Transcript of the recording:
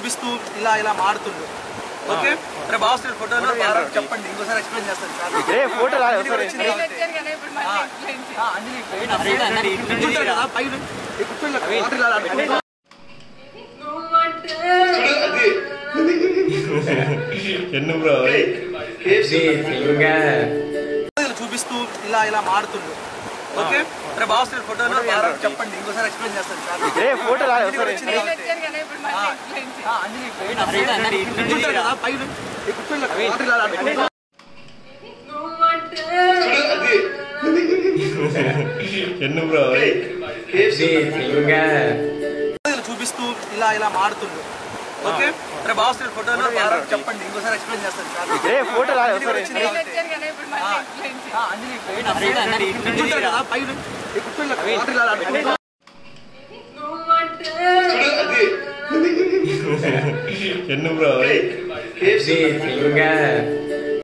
చూపిస్తూ ఇలా ఇలా మారుతుండు ఓకే రే బాస్ ఫోటోలో చెప్పండి ఇంకోసారి ఎక్స్ప్లెయిన్ చేస్తాను సార్ రే ఫోటో రా ఇది కూడా వచ్చింది కాబట్టి. వచ్చారు కదా ఇప్పుడు మళ్ళీ explain చేయి. ఆ, అంజలి కూర్చుంటారు కదా పైన ఈ కూర్చోండి, వాటర్ ఇలా అలా. ఎన్ను బ్రో ఇలా చూపిస్తూ ఇలా ఇలా మారుతుండు ఓకే రే బాస్ ఫోటోలో చెప్పండి ఇంకోసారి ఎక్స్ప్లెయిన్ చేస్తాను సార్ రే ఫోటో రా ఇది కూడా వచ్చింది కాబట్టి. వచ్చారు కదా ఇప్పుడు మళ్ళీ explain చేయి. ఆ, అంజలి కూర్చుంటారు కదా పైన ఈ కూర్చోండి, వాటర్ ఇలా అలా. ఎన్ను బ్రో ఇలా చూపిస్తూ ఇలా ఇలా మారుతుండు ఓకే రే బాస్ ఫోటోలో చెప్పండి ఇంకోసారి ఎక్స్ప్లెయిన్ చేస్తాను సార్ రే ఫోటో రా ఇది కూడా వచ్చింది కాబట్టి. వచ్చారు కదా ఇప్పుడు మళ్ళీ explain చేయి. ఆ, అంజలి కూర్చుంటారు కదా పైన ఈ కూర్చోండి, వాటర్ ఇలా అలా. ఎన్ను బ్రో